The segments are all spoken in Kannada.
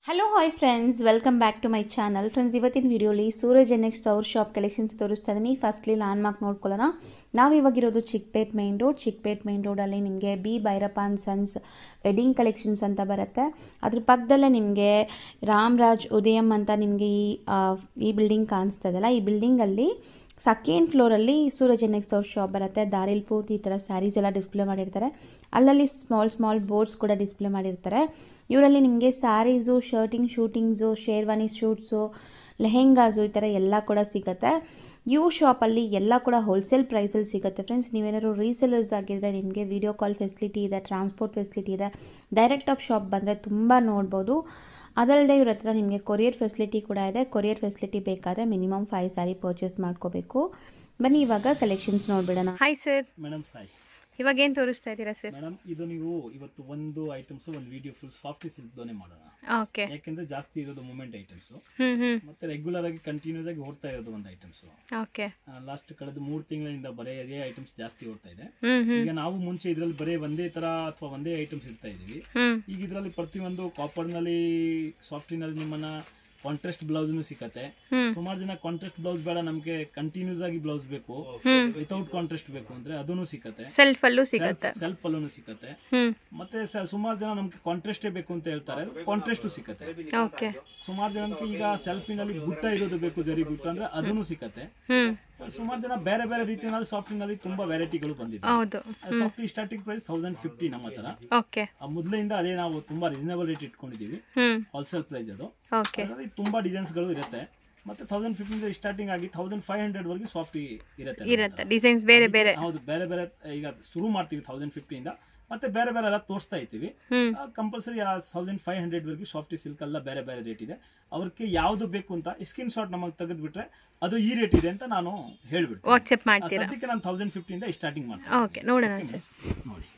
Hello hi friends welcome back to my channel friends ಇವತ್ತಿನ ವಿಡಿಯೋಲಿ ಸೂರಜ್ ಎನೆಕ್ಸ್ ಅವ್ರ ಶಾಪ್ ಕಲೆಕ್ಷನ್ಸ್ ತೋರಿಸ್ತಾ ಇದ್ದೀನಿ ಫಸ್ಟ್ಲಿ ಲ್ಯಾಂಡ್ ಮಾರ್ಕ್ ನೋಡ್ಕೊಳ್ಳೋಣ ನಾವು ಇವಾಗಿರೋದು Chickpet main road Chickpet main ರೋಡಲ್ಲಿ ನಿಮಗೆ B Bhyrappa and sons wedding collections ಅಂತ ಬರುತ್ತೆ ಅದ್ರ ಪಕ್ಕದಲ್ಲೇ ನಿಮಗೆ ರಾಮ್ರಾಜ್ ಉದಯಂ ಅಂತ ನಿಮಗೆ ಈ ಆ, ಈ ಬಿಲ್ಡಿಂಗ್ ಕಾಣಿಸ್ತಾ ಇದೆಯಲ್ಲ ಈ ಬಿಲ್ಡಿಂಗಲ್ಲಿ ಸೆಕೆಂಡ್ ಫ್ಲೋರಲ್ಲಿ ಸೂರಜ್ ಎನೆಕ್ಸ್ ಅವ್ರ ಶಾಪ್ ಬರುತ್ತೆ ದಾರಿಲ್ ಪೂರ್ತಿ ಈ ಥರ ಸ್ಯಾರೀಸ್ ಎಲ್ಲ ಡಿಸ್ಪ್ಲೇ ಮಾಡಿರ್ತಾರೆ ಅಲ್ಲಲ್ಲಿ ಸ್ಮಾಲ್ ಸ್ಮಾಲ್ ಬೋರ್ಡ್ಸ್ ಕೂಡ ಡಿಸ್ಪ್ಲೇ ಮಾಡಿರ್ತಾರೆ ಇವರಲ್ಲಿ ನಿಮಗೆ sarees shirting suitings sherwani suits lehengas ಈ ಥರ ಎಲ್ಲ ಕೂಡ ಸಿಗುತ್ತೆ ಇವ್ರ ಶಾಪಲ್ಲಿ ಎಲ್ಲ ಕೂಡ ಹೋಲ್ಸೇಲ್ ಪ್ರೈಸಲ್ಲಿ ಸಿಗುತ್ತೆ ಫ್ರೆಂಡ್ಸ್ ನೀವೇನಾದ್ರು ರೀಸೇಲರ್ಸ್ ಆಗಿದ್ದರೆ ನಿಮಗೆ ವಿಡಿಯೋ ಕಾಲ್ ಫೆಸಿಲಿಟಿ ಇದೆ ಟ್ರಾನ್ಸ್ಪೋರ್ಟ್ ಫೆಸಿಲಿಟಿ ಇದೆ ಡೈರೆಕ್ಟಾಗಿ ಶಾಪ್ ಬಂದರೆ ತುಂಬ ನೋಡ್ಬೋದು ಅದಲ್ಲದೆ ಇವ್ರ ಹತ್ರ ನಿಮಗೆ ಕೊರಿಯರ್ ಫೆಸಿಲಿಟಿ ಕೂಡ ಇದೆ ಕೊರಿಯರ್ ಫೆಸಿಲಿಟಿ ಬೇಕಾದರೆ ಮಿನಿಮಮ್ ಫೈವ್ ಸ್ಯಾರಿ ಪರ್ಚೇಸ್ ಮಾಡ್ಕೋಬೇಕು ಬನ್ನಿ ಇವಾಗ ಕಲೆಕ್ಷನ್ಸ್ ನೋಡ್ಬಿಡೋಣ ಹಾಯ್ ಸರ್ ಮೇಡಮ್ ಸಾಯ್ ಇವಾಗ ಏನು ತೋರಿಸ್ತಾ ಇದ್ದೀರಾ ಸರ್ ಮೇಡಮ್ ಇದು ನೀವು ಇವತ್ತು ಒಂದು ಐಟಮ್ಸ್ ಒಂದು ವಿಡಿಯೋ ಫುಲ್ ಸಾಫ್ಟ್ ಸಿಲ್ಕ್ದೋನೆ ಮಾಡೋಣ ಓಕೆ ಯಾಕೆಂದ್ರೆ ಜಾಸ್ತಿ ಇರೋದು ಮೂಮೆಂಟ್ ಐಟಮ್ಸ್ ಹ್ಞೂ ಹ್ಞೂ ಮತ್ತೆ ರೆಗ್ಯುಲರ್ ಆಗಿ ಕಂಟಿನ್ಯೂಸ್ ಆಗಿ ಓಡ್ತಾ ಇರೋದು ಒಂದು ಐಟಮ್ಸ್ ಓಕೆ ಲಾಸ್ಟ್ ಕಳೆದ ಮೂರು ತಿಂಗಳಿಂದ ಬರೀ ಅದೇ ಐಟಮ್ಸ್ ಜಾಸ್ತಿ ಓಡ್ತಾ ಇದೆ ಹ್ಞೂ ಹ್ಞೂ ಈಗ ನಾವು ಮುಂಚೆ ಇದ್ರಲ್ಲಿ ಬರೀ ಒಂದೇ ತರ ಅಥವಾ ಒಂದೇ ಐಟಮ್ಸ್ ಇಡ್ತಾ ಇದೀವಿ ಹ್ಞೂ ಈಗ ಇದರಲ್ಲಿ ಪ್ರತಿಯೊಂದು ಕಾಪರ್ ನಲ್ಲಿ ಸಾಫ್ಟಿನಲ್ಲಿ ನಿಮ್ಮನ್ನ ಕಾಂಟ್ರಾಸ್ಟ್ ಬ್ಲೌಸ್ ಸಿಕ್ಕತ್ತೆ ಹ್ಮ್. ಸುಮಾರು ಜನ ಕಾಂಟ್ರಾಸ್ಟ್ ಬ್ಲೌಸ್ ಬೇಡ ನಮ್ಗೆ ಕಂಟಿನ್ಯೂಸ್ ಆಗಿ ಬ್ಲೌಸ್ ಬೇಕು ವಿತೌಟ್ ಕಾಂಟ್ರಾಸ್ಟ್ ಬೇಕು ಅಂದ್ರೆ ಅದನ್ನು ಸಿಕ್ಕತ್ತೆ ಸೆಲ್ಫಲ್ಲೂ ಸಿಗುತ್ತೆ ಸೆಲ್ಫ್ ಅಲ್ಲೂ ಸಿಕ್ಕತ್ತೆ ಹ್ಞೂ ಮತ್ತೆ ಸ- ಸುಮಾರು ಜನ ನಮ್ಗೆ ಕಾಂಟ್ರಾಸ್ಟೇ ಬೇಕು ಅಂತ ಹೇಳ್ತಾರೆ ಕಾಂಟ್ರಾಸ್ಟು ಸಿಕ್ಕತ್ತೆ ಓಕೆ ಸುಮಾರು ಜನಕ್ಕೆ ಈಗ ಸೆಲ್ಫಿನಲ್ಲಿ ಬುಟ್ಟ ಇರೋದು ಬೇಕು ಜರಿ ಬುಟ್ಟ ಅಂದ್ರೆ ಅದನ್ನು ಸಿಕ್ಕತ್ತೆ ಹ್ಞೂ ಸುಮಾರು ಜನ ಬೇರೆ ಬೇರೆ ರೀತಿಯಲ್ಲಿ ಸಾಫ್ಟಿನಲ್ಲಿ ತುಂಬಾ ವೆರೈಟಿಗಳು ಬಂದಿದೆ ಹೌದು soft starting price thousand fifty ನಮ್ಮ ಹತ್ರ ಓಕೆ ಆ ಮೊದಲಿಂದ ಅದೇ ನಾವು ತುಂಬಾ ರೀಸನಬಲ್ ರೇಟ್ ಇಟ್ಕೊಂಡಿದೀವಿ ಹ್ಞೂ ಹೋಲ್ಸೇಲ್ ಪ್ರೈಸ್ ಅದು ಓಕೆ ಅದರಲ್ಲಿ ತುಂಬಾ ಡಿಸೈನ್ಸ್ ಗಳು ಇರುತ್ತೆ ಮತ್ತೆ ತೌಸಂಡ್ ಫಿಫ್ಟಿ ಸ್ಟಾರ್ಟಿಂಗ್ ಆಗಿ ತೌಸಂಡ್ ಫೈವ್ ಹಂಡ್ರೆಡ್ ವರೆಗೆ ಸಾಫ್ಟ್ ಇರುತ್ತೆ ಇರುತ್ತೆ ಡಿಸೈನ್ಸ್ ಬೇರೆ ಬೇರೆ ಹೌದು ಬೇರೆ ಬೇರೆ ಈಗ ಶುರು ಮಾಡ್ತೀವಿ ತೌಸಂಡ್ ಫಿಫ್ಟಿಯಿಂದ ಮತ್ತೆ ಬೇರೆ ಬೇರೆ ಎಲ್ಲ ತೋರಿಸ್ತಾ ಇರ್ತೀವಿ ಹ್ಞೂ ಕಂಪಲ್ಸರಿ ಆ ತೌಸಂಡ್ ಫೈವ್ ಹಂಡ್ರೆಡ್ ವರೆಗೂ ಸಾಫ್ಟಿ ಸಿಲ್ಕ್ ಎಲ್ಲ ಬೇರೆ ಬೇರೆ ರೇಟ್ ಇದೆ ಅವ್ರಿಗೆ ಯಾವ್ದು ಬೇಕು ಅಂತ ಸ್ಕ್ರೀನ್ ಶಾಟ್ ನಮಗೆ ತೆಗೆದ್ಬಿಟ್ರೆ ಅದು ಈ ರೇಟ್ ಇದೆ ಅಂತ ನಾನು ಹೇಳ್ಬಿಡ್ತೀನಿ ವಾಟ್ಸಪ್ ಆ, ಮಾಡ್ತೀರಾ ಸದ್ಯಕ್ಕೆ ನಾನು ತೌಸಂಡ್ ಫಿಫ್ಟಿಯಿಂದ ಸ್ಟಾರ್ಟಿಂಗ್ ಮಾಡ್ತೀನಿ ಓಕೆ ನೋಡೋಣ ಸರ್ ನೋಡಿ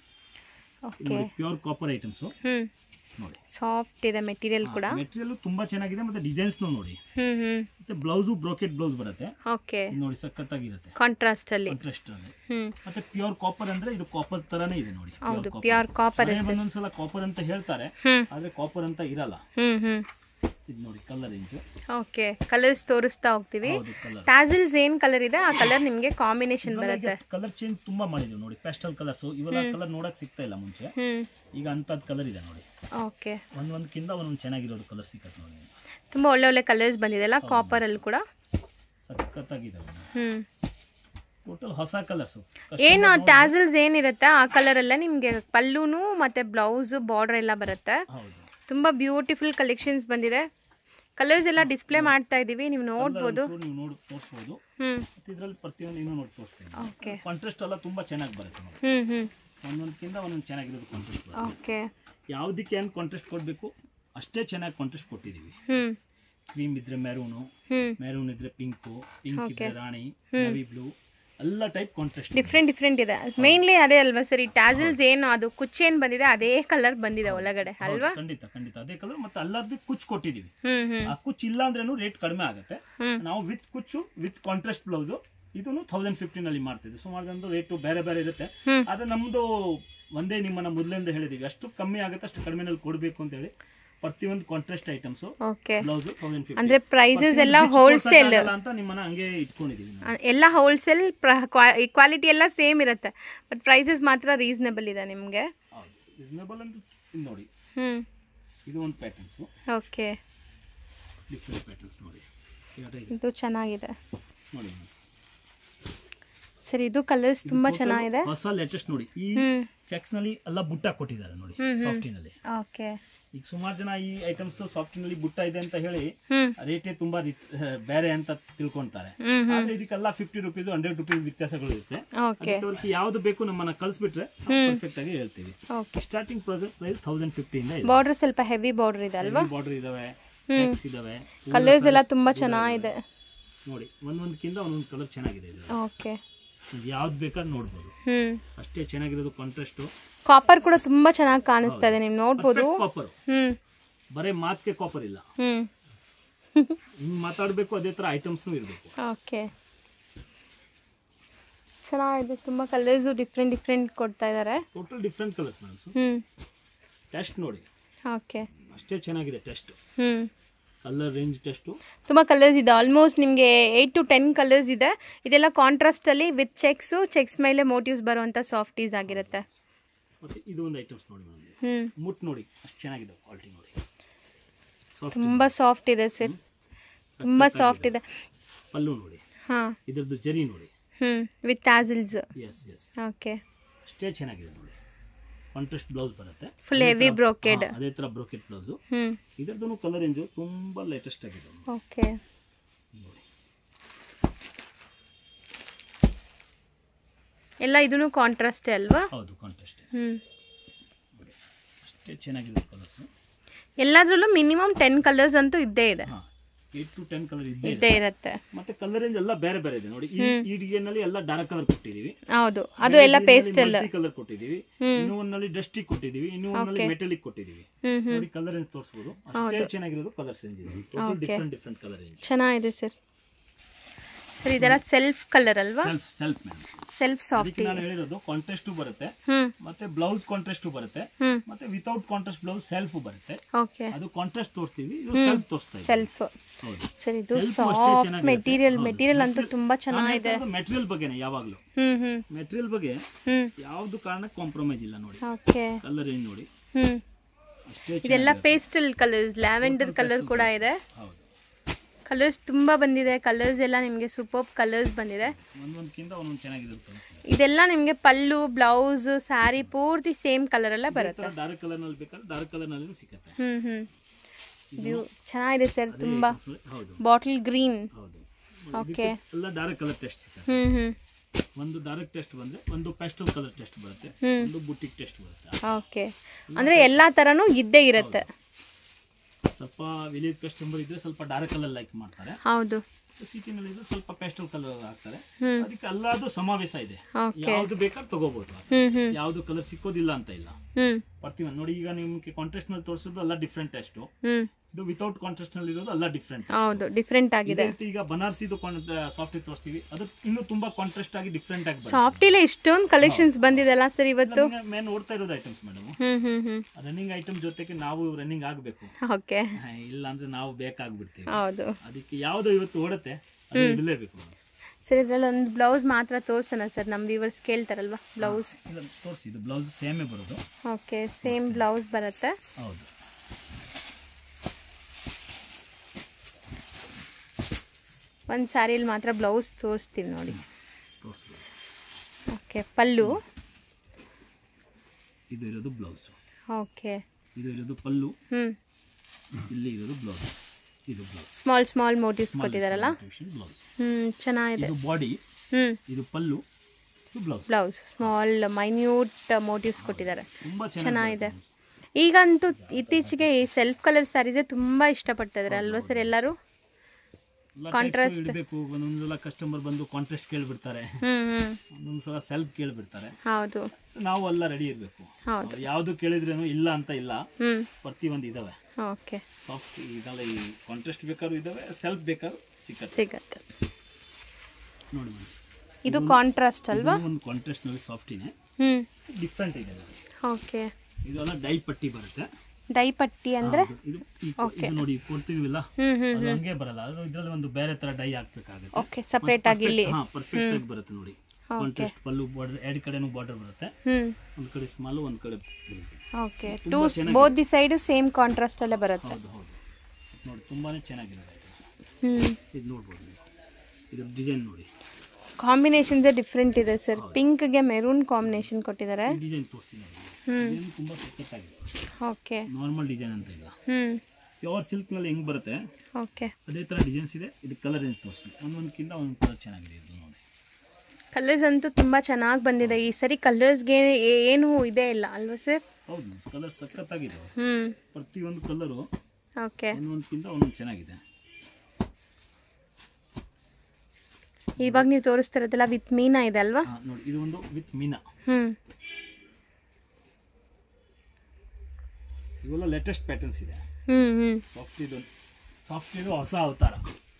ಓಕೆ ನೋಡಿ ಪ್ಯೂರ್ ಕಾಪರ್ ಐಟಮ್ಸ್ ಹ್ಞೂ ನೋಡಿ ಸಾಫ್ಟ್ ಇದೆ ಮೆಟೀರಿಯಲ್ ಕೂಡ ಮೆಟೀರಿಯಲ್ ತುಂಬಾ ಚೆನ್ನಾಗಿದೆ ಮತ್ತೆ ಡಿಸೈನ್ಸ್ ನೋಡಿ ಹ್ಞೂ ಹ್ಞೂ ಮತ್ತೆ ಬ್ಲೌಸು ಬ್ರೋಕೆಟ್ ಬ್ಲೌಸ್ ಬರುತ್ತೆ ಓಕೆ ಇದು ನೋಡಿ ಸಖತ್ತಾಗಿರುತ್ತೆ ಕಾಂಟ್ರಾಸ್ಟ್ ಅಲ್ಲಿ ಇಂಟ್ರೆಸ್ಟ್ ಅಲ್ಲಿ ಹ್ಞೂ ಮತ್ತೆ ಪ್ಯೂರ್ ಕಾಪರ್ ಅಂದ್ರೆ ಇದು ಕಾಪರ್ ತರಾನೇ ಇದೆ ನೋಡಿ ಹೌದು ಪ್ಯೂರ್ ಕಾಪರ್ ಮನೆ ಒಂದೊಂದ್ಸಲ ಕಾಪರ್ ಅಂತ ಹೇಳ್ತಾರೆ ಹ್ಮ್. ಆದ್ರೆ ಕಾಪರ್ ಅಂತ ಇರಲ್ಲ ಹ್ಞೂ ಹ್ಞೂ ಇದು ನೋಡಿ ಕಲರ್ ಇಂಟು ಓಕೆ ಕಲರ್ಸ್ ತೋರಿಸ್ತಾ ಹೋಗ್ತೀವಿ ಹೌದು ಕಲರ್ ಟ್ಯಾಸಲ್ಸ್ ಏನ್ ಕಲರ್ ಇದೆ ಆ ಕಲರ್ ನಿಮಗೆ ಕಾಂಬಿನೇಷನ್ ಬರುತ್ತೆ ಕಲರ್ ಚೇಂಜ್ ತುಂಬಾ ಮಾಡಿದೀವಿ ನೋಡಿ ಪೆಸ್ಟಲ್ ಕಲರ್ಸ್ ಇವೆಲ್ಲ ಕಲರ್ ನೋಡಕ್ ಸಿಗ್ತಾ ಇಲ್ಲ ಮುಂಚೆ ಹ್ಮ್ ಈಗ ಅಂತದ್ ಕಲರ್ ಇದೆ ನೋಡಿ ಓಕೆ ಒಂದ್ ಒಂದ್ಕಿಂತ ಒಂದೊಂದು ಚೆನ್ನಾಗಿರೋದು ಕಲರ್ ಸಿಕ್ಕತ್ತೆ ನೋಡಿ ತುಂಬಾ ಒಳ್ಳೆ ಒಳ್ಳೆ ಕಲರ್ಸ್ ಬಂದಿದೆಲ್ಲ ಕಾಪರ್ ಅಲ್ಲಿ ಕೂಡ ಸಖತ್ತಾಗಿದೆ ಹ್ಮ್ ಟೋಟಲ್ ಹೊಸ ಕಲರ್ಸ್ ಏನು ಟ್ಯಾಸಲ್ಸ್ ಏನಿರುತ್ತೆ ಆ ಕಲರ್ ಎಲ್ಲ ನಿಮ್ಗೆ ಪಲ್ಲುನು ಮತ್ತೆ ಬ್ಲೌಸ್ ಬಾರ್ಡರ್ ಎಲ್ಲ ಬರುತ್ತೆ ಹೌದು ತುಂಬಾ ಬ್ಯೂಟಿಫುಲ್ ಕಲೆಕ್ಷನ್ಸ್ ಬಂದಿದೆ ಕಲರ್ಸ್ ಎಲ್ಲ ಡಿಸ್ಪ್ಲೇ ಮಾಡ್ತಾ ಇದೀವಿ ನೀವು ನೋಡ್ಬೋದು ಒಂಚೂರು ನೀವು ನೋಡಿ ತೋರಿಸ್ಬೋದು ಹ್ಮ್ ಮತ್ತೆ ಇದ್ರಲ್ಲಿ ಪ್ರತಿಯೊಂದು ಇನ್ನೂ ನೋಡಿ ತೋರಿಸ್ತೀನಿ ಓಕೆ ಕಾಂಟ್ರಾಸ್ಟ್ ಎಲ್ಲ ತುಂಬಾ ಚೆನ್ನಾಗಿ ಬರುತ್ತೆ ನೋಡಿ ಹ್ಮ್ ಹ್ಮ್ ಒಂದೊಂದಕ್ಕಿಂತ ಒಂದೊಂದು ಚೆನ್ನಾಗಿರೋದು ಕಾಂಟ್ರಾಸ್ಟ್ ಓಕೆ ಯಾವುದಕ್ಕೆ ಏನು ಕಾಂಟ್ರಾಸ್ಟ್ ಕೊಡಬೇಕು ಅಷ್ಟೇ ಚೆನ್ನಾಗಿ ಕಾಂಟ್ರಾಸ್ಟ್ ಕೊಟ್ಟಿದ್ದೀವಿ ಹ್ಮ್ ಕ್ರೀಮ್ ಇದ್ರೆ ಮೆರೂನು ಹ್ಮ್ ಮೆರೂನ್ ಇದ್ರೆ ಪಿಂಕು ಪಿಂಕ್ ಇದ್ರೆ ರಾಣಿ ನವಿ ಬ್ಲೂ ಎಲ್ಲ ಟೈಪ್ ಕಾಂಟ್ರಾಸ್ಟ್ ಡಿಫ್ರೆಂಟ್ ಡಿಫ್ರೆಂಟ್ ಇದೆ ಮೇನ್ಲಿ ಅದೇ ಅಲ್ವಾ ಸರ್ ಈ ಟ್ಯಾಸಲ್ಸ್ ಏನು ಅದು ಕುಚ್ಚೇನ್ ಬಂದಿದೆ ಅದೇ ಕಲರ್ ಬಂದಿದೆ ಒಳಗಡೆ ಅಲ್ವಾ ಖಂಡಿತ ಖಂಡಿತ ಅದೇ ಕಲರ್ ಮತ್ತೆ ಅಲ್ಲದ್ದು ಕುಚ್ ಕೊಟ್ಟಿದ್ದೀವಿ ಹ್ಮ್ ಹ್ಮ್ ಆ ಕುಚ್ ಇಲ್ಲ ಅಂದ್ರೂ ರೇಟ್ ಕಡಿಮೆ ಆಗುತ್ತೆ ಹ್ಮ್. ನಾವು ವಿತ್ ಕುಚ್ಚು ವಿತ್ ಕಾಂಟ್ರಾಸ್ಟ್ ಬ್ಲೌಸ್ ಇದನ್ನು ತೌಸಂಡ್ ಫಿಫ್ಟೀನ್ ಅಲ್ಲಿ ಮಾಡ್ತಿದ್ವಿ ಸುಮಾರು ಜನದು ರೇಟು ಬೇರೆ ಬೇರೆ ಇರುತ್ತೆ ಹ್ಮ್. ಆದ್ರೆ ನಮ್ದು ಒಂದೇ ನಿಮ್ಮನ್ನ ಮೊದಲಿಂದ ಹೇಳಿದೀವಿ ಅಷ್ಟು ಕಮ್ಮಿ ಆಗುತ್ತೆ ಅಷ್ಟು ಕಡಿಮೆನಲ್ಲಿ ಕೊಡಬೇಕು ಅಂತ ಹೇಳಿ ಪ್ರತಿಯೊಂದು contrast items okay blouse thousand fifty ಅಂದ್ರೆ ಪ್ರೈಸಸ್ ಎಲ್ಲ ಹೋಲ್ಸೇಲ್ ಅಂತ ನಿಮ್ಮನ್ನ ಹಂಗೆ ಇಟ್ಕೊಂಡಿದೀವಿ ನಾವು. ಎಲ್ಲ ಹೋಲ್ಸೇಲ್ ಕ್ವಾಲಿಟಿ ಎಲ್ಲ ಸೇಮ್ ಇರುತ್ತೆ ಬಟ್ ಪ್ರೈಸಸ್ ಮಾತ್ರ ರೀಸನಬಲ್ ಇದೆ ನಿಮಗೆ ಹೌದು ರೀಸನಬಲ್ ಅಂತ ಇದು ನೋಡಿ ಹ್ಮ್ ಇದು ಒಂದು ಪ್ಯಾಟರ್ನ್ಸ್ ಓಕೆ ಡಿಫ್ರೆಂಟ್ ಪ್ಯಾಟರ್ನ್ಸ್ ನೋಡಿ ಎರಡು ಇದೆ. ಇದು ಚೆನ್ನಾಗಿದೆ ನೋಡಿ ಸರ್ ಇದು ಕಲರ್ಸ್ ತುಂಬಾ ಚೆನ್ನಾಗಿದೆ ಹೊಸ ಲೇಟೆಸ್ಟ್ ನೋಡಿ ಈ ಹ್ಮ್ ಚೆಕ್ಸ್ ನಲ್ಲಿ ಎಲ್ಲ ಬುಟ್ಟ ಕೊಟ್ಟಿದ್ದಾರೆ ನೋಡಿ ಸಾಫ್ಟಿನಲ್ಲಿ ಓಕೆ ಈಗ ಸುಮಾರು ಜನ ಈ ಐಟಮ್ಸ್ ಸಾಫ್ಟಿನಲ್ಲಿ ಬುಟ್ಟ ಇದೆ ಅಂತ ಹೇಳಿ ಹ್ಮ್ ರೇಟೇ ತುಂಬಾ ರಿಚ್- ಬೇರೆ ಅಂತ ತಿಳ್ಕೊಂತಾರೆ ಹ್ಮ್ ಆದ್ರೆ ಇದಕ್ಕೆಲ್ಲ ಫಿಫ್ಟಿ ರುಪೀಸ್ ಹಂಡ್ರೆಡ್ ರುಪೀಸ್ ವ್ಯತ್ಯಾಸಗಳು ಇರುತ್ತೆ ಓಕೆ ಅದಕ್ಕೆ ಯಾವ್ದು ಬೇಕು ನಮ್ಮನ್ನ ಕಳಿಸ್ಬಿಟ್ರೆ ಪರ್ಫೆಕ್ಟ್ ಆಗಿ ಹೇಳ್ತೀವಿ okay starting price thousand fifty ಇಂದ ಇದೆ ಬಾರ್ಡರ್ ಸ್ವಲ್ಪ ಹೆವಿ ಬಾರ್ಡರ್ ಇದೆ ಅಲ್ವಾ ಬಾರ್ಡರ್ ಇದಾವೆ ಚೆಕ್ಸ್ ಇದಾವೆ ಕಲರ್ಸ್ ಎಲ್ಲ ತುಂಬಾ ಚೆನ್ನಾಗಿದೆ ನೋಡಿ ಒಂದೊಂದಕ್ಕಿಂತ ಒಂದೊಂದು ಕಲರ್ ಚೆನ್ನಾಗಿದೆ ಇದು ಓಕೆ ಯಾವ್ದು ಬೇಕಾದ್ರೆ ನೋಡ್ಬೋದು ಹ್ಮ್ ಅಷ್ಟೇ ಚೆನ್ನಾಗಿರೋದು ಕಾಂಟ್ರಾಸ್ಟ್ ಕಾಪರ್ ಕೂಡ ತುಂಬಾ ಚೆನ್ನಾಗಿ ಕಾಣಿಸ್ತಾ ಇದೆ ನೀವು ನೋಡ್ಬೋದು ಕಾಪರ್ ಹ್ಮ್ ಬರೀ ಮಾತ್ಗೆ ಕಾಪರ್ ಇಲ್ಲ ಹ್ಮ್ ಹಿಂಗ್ ಮಾತಾಡ್ಬೇಕು ಅದೇ ತರ ಐಟಮ್ಸ್ನು ಇರಬೇಕು ಓಕೆ ಚೆನ್ನಾಗಿದೆ ತುಂಬ ಕಲರ್ಸು ಡಿಫ್ರೆಂಟ್ ಡಿಫ್ರೆಂಟ್ ಕೊಡ್ತಾ ಇದ್ದಾರೆ ಟೋಟಲ್ ಡಿಫ್ರೆಂಟ್ ಕಲರ್ಸ್ ಮೇಡಮ್ಸ್ ಹ್ಞೂ ಟೆಸ್ಟ್ ನೋಡಿ ಓಕೆ ಅಷ್ಟೇ ಚೆನ್ನಾಗಿದೆ ಟೆಸ್ಟ್ ಹ್ಞೂ ಕಲರ್ ರೇಂಜ್ ಟೆಸ್ಟು ತುಂಬ ಕಲರ್ಸ್ ಇದೆ ಆಲ್ಮೋಸ್ಟ್ ನಿಮಗೆ ಏಯ್ಟ್ ಟು ಟೆನ್ ಕಲರ್ಸ್ ಇದೆ ಇದೆಲ್ಲ ಕಾಂಟ್ರಾಸ್ಟಲ್ಲಿ ವಿತ್ ಚೆಕ್ಸು ಚೆಕ್ಸ್ ಮೇಲೆ ಮೋಟಿವ್ಸ್ ಬರುವಂಥ ಸಾಫ್ಟೀಸ್ ಆಗಿರುತ್ತೆ ಮತ್ತು ಇದು ಒಂದು ಐಟಮ್ಸ್ ನೋಡಿ ಮೇಡಮ್ ಹ್ಞೂ ಮುಟ್ ನೋಡಿ ಅಷ್ಟು ಚೆನ್ನಾಗಿದೆ ಕ್ವಾಲಿಟಿ ನೋಡಿ ಸಾಫ್ಟ್ ತುಂಬ ಸಾಫ್ಟ್ ಇದೆ ಸರ್ ತುಂಬ ಸಾಫ್ಟ್ ಇದೆ ಪಲ್ಲು ನೋಡಿ ಹಾಂ ಇದರದ್ದು ಜರಿ ನೋಡಿ ಹ್ಞೂ with tassels yes yes okay ಅಷ್ಟೇ ಚೆನ್ನಾಗಿದೆ ನೋಡಿ ಕಾಂಟ್ರಾಸ್ಟ್ ಬ್ಲೌಸ್ ಬರುತ್ತೆ ಫುಲ್ ಹೆವಿ ಬ್ರೋಕೆಡ್ ಹಾ, ಅದೇ ಥರ ಬ್ರೋಕೆಟ್ ಬ್ಲೌಸು ಹ್ಞೂ ಇದರದ್ದು ಕಲರ್ ರೇಂಜು ತುಂಬ ಲೇಟೆಸ್ಟ್ ಆಗಿದೆ ಓಕೆ ನೋಡಿ ಎಲ್ಲ ಇದೂ ಕಾಂಟ್ರಾಸ್ಟೇ ಅಲ್ವಾ ಹೌದು ಕಾಂಟ್ರಾಸ್ಟ್ ಹ್ಞೂ ಅಷ್ಟೇ ಚೆನ್ನಾಗಿದೆ ಕಲರ್ಸ್ ಎಲ್ಲದರಲ್ಲೂ ಮಿನಿಮಮ್ ಟೆನ್ ಕಲರ್ಸ್ ಅಂತೂ ಇದ್ದೇ ಇದೆ ಹಾಂ ಏಟ್ ಟು ಟೆನ್ ಕಲರ್ ಇದ್ದೇ ಇದೆ ಇದ್ದೇ ಇರುತ್ತೆ ಮತ್ತೆ ಕಲರ್ ರೇಂಜ್ ಎಲ್ಲ ಬೇರೆ ಬೇರೆ ಇದೆ ನೋಡಿ ಈ ಈ ಡಿಸೈನ್ ನಲ್ಲಿ ಎಲ್ಲ ಡಾರ್ಕ್ ಕಲರ್ ಕೊಟ್ಟಿದೀವಿ ಹೌದು ಅದು ಎಲ್ಲ ಪೇಸ್ಟಲ್ ಕಲರ್ ಕೊಟ್ಟಿದೀವಿ ಇನ್ನು ಒಂದಲ್ಲಿ ಡಸ್ಟಿಕ್ ಕೊಟ್ಟಿದೀವಿ ಇನ್ನು ಒಂದಲ್ಲಿ ಮೆಟಲಿಕ್ ಕೊಟ್ಟಿದೀವಿ ಹ್ಮ್ ಹ್ಮ್ ನೋಡಿ ಕಲರ್ ರೇಂಜ್ ತೋರಿಸಬಹುದು ಅಷ್ಟೇ ಚೆನ್ನಾಗಿರೋದು ಕಲರ್ ರೇಂಜ್ ಇದೆ ಡಿಫ್ರೆಂಟ್ ಡಿಫ್ರೆಂಟ್ ಕಲರ್ ರೇಂಜ್ ಚೆನ್ನಾಗಿದೆ ಸರ್ ಸರ್ ಇದೆಲ್ಲ ಸೆಲ್ಫ್ ಕಲರ್ ಅಲ್ವಾ self self ma'am self soft ಅದಕ್ಕೆ ನಾನು ಹೇಳಿರೋದು ಕಾಂಟ್ರಾಸ್ಟು ಬರುತ್ತೆ ಹ್ಮ್ ಮತ್ತೆ ಬ್ಲೌಸ್ ಕಾಂಟ್ರಾಸ್ಟು ಬರುತ್ತೆ ಹ್ಮ್ ಮತ್ತೆ ವಿತೌಟ್ ಕಾಂಟ್ರಾಸ್ಟ್ ಬ್ಲೌಸ್ ಸೆಲ್ಫ್ ಬರುತ್ತೆ ಓಕೆ ಅದು ಕಾಂಟ್ರಾಸ್ಟ್ ತೋರಿಸ್ತೀವಿ ಇದು ಸೆಲ್ಫ್ ತೋರಿಸ್ತಾ ಇದೆ ಸೆಲ್ಫ್ ಹೌದು ಸರ್ ಇದು Self ಅಷ್ಟೇ ಸಾಫ್ಟ್ ಚೆನ್ನಾಗಿರುತ್ತೆ. ಮೆಟೀರಿಯಲ್ ಹೌದು. ಮೆಟೀರಿಯಲ್ ಅಂತೂ ತುಂಬಾ ಚೆನ್ನಾಗಿದೆ ಮೆಟೀರಿಯಲ್ ಬಗ್ಗೆನೆ ಯಾವಾಗ್ಲೂ ಹ್ಮ್ ಹ್ಮ್ ಮೆಟೀರಿಯಲ್ ಬಗ್ಗೆ ಹ್ಮ್ ಯಾವ್ದು ಕಾರಣಕ್ಕೆ ಕಾಂಪ್ರಮೈಸ್ ಇಲ್ಲ ನೋಡಿ ಓಕೆ ಕಲರ್ ರೇಂಜ್ ನೋಡಿ ಹ್ಮ್ ಅಷ್ಟೇ ಇದೆಲ್ಲ ಪೇಸ್ಟಲ್ ಕಲರ್ಸ್ ಲ್ಯಾವೆಂಡರ್ ಕಲರ್ ಕೂಡ ಇದೆ ಹೌದು ಕಲರ್ಸ್ ತುಂಬಾ ಬಂದಿದೆ ಕಲರ್ಸ್ ಎಲ್ಲ ನಿಮಗೆ ಸೂಪರ್ ಕಲರ್ಸ್ ಬಂದಿದೆ ಒಂದೊಂದಕ್ಕಿಂತ ಒಂದೊಂದು ಚೆನ್ನಾಗಿದೆ ತೋರಿಸ್ತೀನಿ ಇದೆಲ್ಲ ನಿಮಗೆ ಪಲ್ಲು ಬ್ಲೌಸ್ ಸ್ಯಾರಿ ಪೂರ್ತಿ ಸೇಮ್ ಕಲರ್ ಎಲ್ಲ ಬರುತ್ತೆ ಡಾರ್ಕ್ ಕಲರ್ ನಲ್ಲಿ ಬೇಕಾದ್ರೆ ಡಾರ್ಕ್ ಕಲರ್ ನಲ್ಲಿ ಸಿಗುತ್ತೆ ಹ್ಮ್ ಹ್ಮ್ ವ್ಯೂ ಚೆನ್ನಾಗಿದೆ ಸರ್ ತುಂಬಾ ಹೌದು ಬಾಟಲ್ ಗ್ರೀನ್ ಹೌದು ಓಕೆ ಎಲ್ಲ ಡಾರ್ಕ್ ಕಲರ್ ಟೆಸ್ಟ್ ಸಿಗುತ್ತೆ ಹ್ಮ್ ಹ್ಮ್ ಒಂದು ಡಾರ್ಕ್ ಟೆಸ್ಟ್ ಬಂದ್ರೆ ಒಂದು ಪೆಸ್ಟಲ್ ಕಲರ್ ಟೆಸ್ಟ್ ಬರುತ್ತೆ ಒಂದು ಬುಟಿಕ್ ಟೆಸ್ಟ್ ಬರುತ್ತೆ ಓಕೆ ಅಂದ್ರೆ ಎಲ್ಲಾ ತರನು ಇದ್ದೇ ಇರುತ್ತೆ ಸ್ವಲ್ಪ ವಿಲೇಜ್ ಕಸ್ಟಮರ್ ಇದ್ರೆ ಸ್ವಲ್ಪ ಡಾರ್ಕ್ ಕಲರ್ ಲೈಕ್ ಮಾಡ್ತಾರೆ ಹೌದು ಸಿಟಿನಲ್ಲಿ ಇದ್ರೆ ಸ್ವಲ್ಪ ಪೆಸ್ಟಲ್ ಕಲರ್ ಹಾಕ್ತಾರೆ ಹ್ಮ್ ಅದಕ್ಕೆ ಎಲ್ಲಾದು ಸಮಾವೇಶ ಇದೆ ಓಕೆ ಯಾವ್ದು ಬೇಕಾದ್ರೆ ತಗೋಬಹುದು ಹ್ಮ್ ಹ್ಮ್ ಯಾವ್ದು ಕಲರ್ ಸಿಕ್ಕೋದಿಲ್ಲ ಅಂತ ಇಲ್ಲ ಹ್ಮ್ ಪ್ರತಿಯೊಂದು ನೋಡಿ ಈಗ ನಿಮ್ಗೆ ಕಾಂಟ್ರಾಸ್ಟ್ ನಲ್ಲಿ ತೋರಿಸೋದು ಎಲ್ಲ ಡಿಫ್ರೆಂಟ್ ಟೆಸ್ಟ್ ಹ್ಮ್ ಇದು ವಿತೌಟ್ ಕಾಂಟ್ರಾಸ್ಟ್ ನಲ್ಲಿ ಇರೋದು ಎಲ್ಲ ಡಿಫ್ರೆಂಟ್ ಹೌದು ಡಿಫ್ರೆಂಟ್ ಇದೇ ಆಗಿದೆ ರೀತಿ ಈಗ ಬನಾರಸಿದು ಸಾಫ್ಟ್ ತೋರಿಸ್ತೀವಿ ಅದು ಇನ್ನೂ ತುಂಬಾ ಕಾಂಟ್ರಾಸ್ಟ್ ಆಗಿ ಡಿಫ್ರೆಂಟ್ ಆಗಿ ಸಾಫ್ಟಿಲೆ ಇಷ್ಟೊಂದು ಕಲೆಕ್ಷನ್ಸ್ ಬಂದಿದೆಲ್ಲ ಸರ್ ಇವತ್ತು ಮೇನ್ ನೋಡ್ತಾ ಇರೋದು ಐಟಮ್ಸ್ ಮೇಡಮ್ ಹ್ಮ್ ಹ್ಮ್ ಹ್ಮ್ ರನ್ನಿಂಗ್ ಐಟಮ್ ಜೊತೆಗೆ ನಾವು ರನ್ನಿಂಗ್ ಆಗಬೇಕು ಓಕೆ ಇಲ್ಲ ಅಂದ್ರೆ ನಾವು ಬೇಕಾಗ್ಬಿಡ್ತೀವಿ ಹೌದು ಅದಕ್ಕೆ ಯಾವ್ದು ಇವತ್ತು ಓಡುತ್ತೆ ಅದು ಇಡಲೇಬೇಕು ಸರ್ ಇದ್ರಲ್ಲಿ ಒಂದು ಬ್ಲೌಸ್ ಮಾತ್ರ ತೋರ್ಸೋಣ ಸರ್ ನಮ್ಮ ವ್ಯೂವರ್ಸ್ ಕೇಳ್ತಾರಲ್ವಾ ಬ್ಲೌಸ್ ತೋರಿಸಿ ಇದು ಬ್ಲೌಸ್ ಸೇಮೇ ಬರೋದು ಓಕೆ ಸೇಮ್ ಬ್ಲೌಸ್ ಬರುತ್ತೆ ಹೌದು ಒಂದು ಸ್ಯಾರಿಲಿ ಮಾತ್ರ ಬ್ಲೌಸ್ ತೋರಿಸ್ತೀವಿ ನೋಡಿ ತೋರಿಸ್ಬೋದು ಓಕೆ ಪಲ್ಲು ಇದು ಇರೋದು ಬ್ಲೌಸ್ ಓಕೆ ಇದು ಇರೋದು ಪಲ್ಲು ಹ್ಞೂ ಇಲ್ಲಿ ಇರೋದು ಬ್ಲೌಸ್ ಇದು ಬ್ಲೌಸ್ ಸ್ಮಾಲ್ ಸ್ಮಾಲ್ ಮೋಟಿವ್ಸ್ ಕೊಟ್ಟಿದ್ದಾರಲ್ಲ ಬ್ಲೌಸ್ ಹ್ಞೂ ಚೆನ್ನಾಗಿದೆ ಇದು ಬಾಡಿ ಹ್ಞೂ ಇದು ಪಲ್ಲು ಇದು blouse blouse small minute motifs ಕೊಟ್ಟಿದ್ದಾರೆ ತುಂಬಾ ಚೆನ್ನಾಗಿದೆ ಈಗಂತೂ ಇತ್ತೀಚೆಗೆ ಈ ಸೆಲ್ಫ್ ಕಲರ್ ಸ್ಯಾರೀಸೇ ತುಂಬ ಇಷ್ಟಪಡ್ತಾ ಇದ್ದಾರೆ ಅಲ್ವಾ ಸರ್ ಎಲ್ಲರೂ ಕಾಂಟ್ರಾಸ್ಟ್ ಇಡಬೇಕು ಒಂದೊಂದ್ಸಲ ಕಸ್ಟಮರ್ ಬಂದು ಕಾಂಟ್ರಾಸ್ಟ್ ಕೇಳ್ಬಿಡ್ತಾರೆ ಹ್ಞೂ ಹ್ಞೂ ಒಂದೊಂದ್ಸಲ ಸೆಲ್ಫ್ ಕೇಳ್ಬಿಡ್ತಾರೆ ಹೌದು ನಾವು ಎಲ್ಲ ರೆಡಿ ಇರಬೇಕು ಹೌದು ಯಾವುದು ಕೇಳಿದ್ರೇನು ಇಲ್ಲ ಅಂತ ಇಲ್ಲ ಹ್ಞೂ ಪ್ರತಿಯೊಂದು ಇದಾವೆ ಓಕೆ ಸಾಫ್ಟ್ ಇದೆಲ್ಲ ಈ ಕಾಂಟ್ರಾಸ್ಟ್ ಬೇಕಾದ್ರೂ ಇದಾವೆ ಸೆಲ್ಫ್ ಬೇಕಾದ್ರೂ ಸಿಕ್ಕತ್ತೆ ಸಿಗತ್ತೆ ನೋಡಿ ಮೇಡಮ್ ಇದು ಕಾಂಟ್ರಾಸ್ಟ್ ಅಲ್ವಾ ಒಂದು ಕಾಂಟ್ರಾಸ್ಟ್ ನಲ್ಲಿ ಸಾಫ್ಟಿನೇ ಹ್ಞೂ ಡಿಫ್ರೆಂಟ್ ಇದೆ ಓಕೆ ಇದೆಲ್ಲ ಡೈ ಪಟ್ಟಿ ಬರುತ್ತೆ ಡೈ ಪಟ್ಟಿ ಅಂದರೆ ಇದು ಈ- ಇದು ನೋಡಿ ಕೊಡ್ತೀವಿಲ್ಲ ಹ್ಞೂ ಹ್ಞೂ ಅದು ಹಂಗೆ ಬರಲ್ಲ ಅದು ಇದ್ರಲ್ಲಿ ಒಂದು ಬೇರೆ ತರ ಡೈ ಹಾಕ್ಬೇಕಾಗುತ್ತೆ ಓಕೆ ಸಪ್ರೇಟ್ ಆಗಿ ಇಲ್ಲಿ ಹಾ ಪರ್ಫೆಕ್ಟ್ ಆಗಿ ಬರುತ್ತೆ ನೋಡಿ ಕಾಂಟ್ರಾಸ್ಟ್ ಪಲ್ಲು ಬಾರ್ಡರ್ ಎರಡು ಕಡೆನೂ ಬಾರ್ಡರ್ ಬರುತ್ತೆ ಹ್ಞೂ ಒಂದ್ ಕಡೆ ಸ್ಮಾಲ್ ಒಂದ್ ಕಡೆ ಬರುತ್ತೆ okay to both the side same contrast ಅಲ್ಲೇ ಬರುತ್ತೆ ಹೌದು ಹೌದು ನೋಡಿ ತುಂಬಾನೇ ಚೆನ್ನಾಗಿದೆ items. ಹ್ಞೂ ಇದು ನೋಡ್ಬೋದು ನೀವು ಇದ್ರ ಡಿಸೈನ್ ನೋಡಿ ಕಾಂಬಿನೇಷನ್ಸೇ ಡಿಫ್ರೆಂಟ್ ಇದೆ ಸರ್ ಪಿಂಕ್ಗೆ ಮೆರೂನ್ ಕಾಂಬಿನೇಷನ್ ಕೊಟ್ಟಿದ್ದಾರೆ ಈ ಡಿಸೈನ್ ತೋರಿಸ್ತೀನಿ ಹ್ಮ್. ಡಿಸೈನ್ ತುಂಬಾ ಸಖತ್ತಾಗಿದೆ ಓಕೆ ನಾರ್ಮಲ್ ಡಿಸೈನ್ ಅಂತ ಇಲ್ಲ ಹ್ಞೂ ಪ್ಯೂರ್ ಸಿಲ್ಕ್ ನಲ್ಲಿ ಹೆಂಗ್ ಬರುತ್ತೆ ಓಕೆ ಅದೇ ತರ ಡಿಸೈನ್ಸ್ ಇದೆ ಇದು ಕಲರ್ ಏನು ತೋರಿಸ್ತೀನಿ ಒಂದೊಂದಕ್ಕಿಂತ ಒಂದು ಕಲರ್ ಚೆನ್ನಾಗಿದೆ ಇದು ನೋಡಿ ಕಲರ್ಸ್ ಅಂತೂ ತುಂಬ ಚೆನ್ನಾಗಿ ಬಂದಿದೆ ಈ ಸರಿ ಕಲರ್ಸ್ಗೆ ಏನು ಇದೇ ಇಲ್ಲ ಅಲ್ವಾ ಸರ್ ಹೌದು ಕಲರ್ ಸಖತ್ತಾಗಿದೆ ಹ್ಞೂ ಪ್ರತಿಯೊಂದು ಕಲರು ಓಕೆ ಒಂದೊಂದಕ್ಕಿಂತ ಒಂದೊಂದು ಚೆನ್ನಾಗಿದೆ ಇವಾಗ ನೀವು ತೋರಿಸ್ತಿರೋದೆಲ್ಲ ವಿತ್ ಮೀನಾ ಇದೆ ಅಲ್ವಾ ಹಾ ನೋಡಿ ಇದು ಒಂದು ವಿತ್ ಮೀನಾ ಹ್ಞೂ ಇವೆಲ್ಲ ಲೇಟೆಸ್ಟ್ ಪ್ಯಾಟರ್ನ್ಸ್ ಇದೆ ಹ್ಞೂ ಹ್ಞೂ ಸಾಫ್ಟ್ ಇದು ಸಾಫ್ಟ್ ಇದು ಹೊಸ ಅವತಾರ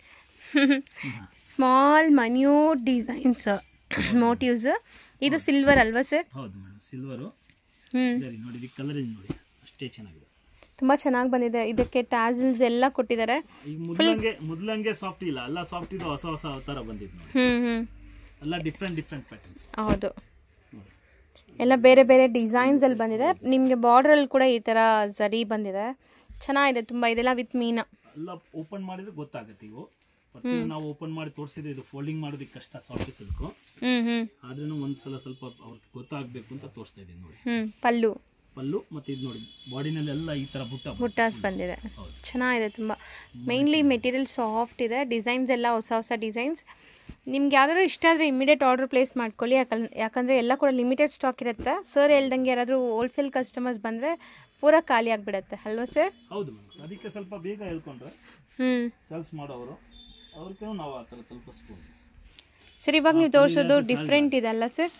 ಸ್ಮಾಲ್ ಮನ್ಯೂಟ್ ಡಿಸೈನ್ಸ್ ಮೋಟಿವ್ಸ್ ಇದು ಸಿಲ್ವರ್ ಅಲ್ವಾ ಸರ್ ಹೌದು ಮೇಡಮ್ ಸಿಲ್ವರು ಹ್ಞೂ ಸರಿ ನೋಡಿ ಇದು ಕಲರ್ ನೋಡಿ ಅಷ್ಟೇ ಚೆನ್ನಾಗಿದೆ ತುಂಬ ಚೆನ್ನಾಗಿ ಬಂದಿದೆ ಇದಕ್ಕೆ ಟ್ಯಾಸಲ್ಸ್ ಎಲ್ಲ ಕೊಟ್ಟಿದ್ದಾರೆ ಈಗ ಮೊದ್ಲಂಗೆ ಮೊದ್ಲಂಗೆ ಸಾಫ್ಟ್ ಇಲ್ಲ ಎಲ್ಲ ಸಾಫ್ಟ್ ಇದು ಹೊಸ ಹೊಸ ಅವತಾರ ಬಂದಿದ್ದು ನೋಡಿ ಹ್ಞೂ ಹ್ಞೂ ಎಲ್ಲ ಡಿಫ್ರೆಂಟ್ ಡಿಫ್ರೆಂಟ್ ಪ್ಯಾಟರ್ನ್ಸ್ ಹೌದು ಎಲ್ಲ ಬೇರೆ ಬೇರೆ ಡಿಸೈನ್ಸ್ ಅಲ್ಲಿ ಬಂದಿದೆ ನಿಮಗೆ ಬಾರ್ಡ್ರಲ್ಲಿ ಕೂಡ ಈ ಥರ ಜರಿ ಬಂದಿದೆ ಚೆನ್ನಾಗಿದೆ ತುಂಬ ಇದೆಲ್ಲ ವಿತ್ ಮೀನ ಎಲ್ಲ ಓಪನ್ ಮಾಡಿದ್ರೆ ಗೊತ್ತಾಗುತ್ತೆ ಇವು ಬಟ್ ಇವು ನಾವು ಓಪನ್ ಮಾಡಿ ತೋರಿಸಿದ್ರೆ ಇದು ಫೋಲ್ಡಿಂಗ್ ಮಾಡೋದಕ್ಕೆ ಕಷ್ಟ ಸಾಫ್ಟ್ ಸಿಲ್ಕು ಹ್ಞೂ ಹ್ಞೂ ಆದ್ರೂ ಒಂದ್ಸಲ ಸ್ವಲ್ಪ ಅವ್ರಿಗೆ ಗೊತ್ತಾಗಬೇಕು ಅಂತ ತೋರಿಸ್ತಾ ಇದ್ದೀನಿ ನೋಡಿ ಹ್ಞೂ ಪಲ್ಲು ಪಲ್ಲು ಮತ್ತೆ ಇದು ನೋಡಿ ಬಾಡಿನಲ್ಲಿ ಎಲ್ಲ ಈ ತರ ಬುಟ್ಟ ಬರುತ್ತೆ. ಬುಟ್ಟಾಸ್ ಬಂದಿದೆ ಹೌದು. ಚೆನ್ನಾಗಿದೆ ತುಂಬ ಮೇನ್ಲಿ ಮೆಟೀರಿಯಲ್ ಸಾಫ್ಟ್ ಇದೆ ಡಿಸೈನ್ಸ್ ಎಲ್ಲ ಹೊಸ ಹೊಸ ಡಿಸೈನ್ಸ್ ನಿಮ್ಗೆ ಯಾವ್ದಾದ್ರು ಇಷ್ಟ ಆದರೆ ಇಮಿಡಿಯೇಟ್ ಆರ್ಡರ್ ಪ್ಲೇಸ್ ಮಾಡ್ಕೊಳ್ಳಿ ಯಾಕಂದ್ರೆ ಯಾಕಂದರೆ ಎಲ್ಲ ಕೂಡ ಲಿಮಿಟೆಡ್ ಸ್ಟಾಕ್ ಇರುತ್ತೆ ಸರ್ ಹೇಳ್ದಂಗೆ ಯಾರಾದರೂ ಹೋಲ್ಸೇಲ್ ಕಸ್ಟಮರ್ಸ್ ಬಂದರೆ ಪೂರಾ ಖಾಲಿ ಆಗಿಬಿಡುತ್ತೆ ಅಲ್ವಾ ಸರ್ ಹೌದು ಮೇಡಮ್ ಅದಕ್ಕೆ ಸ್ವಲ್ಪ ಬೇಗ ಹೇಳ್ಕೊಂಡ್ರೆ ಹ್ಞೂ ಸೇಲ್ಸ್ ಮಾಡೋರು ಅವ್ರಿಗೂ ನಾವು ಆ ಥರ ತಲುಪಿಸ್ಬೋದು ಸರ್ ಇವಾಗ ನೀವು ತೋರಿಸೋದು ಡಿಫ್ರೆಂಟ್ ಇದೆ ಅಲ್ಲ ಸರ್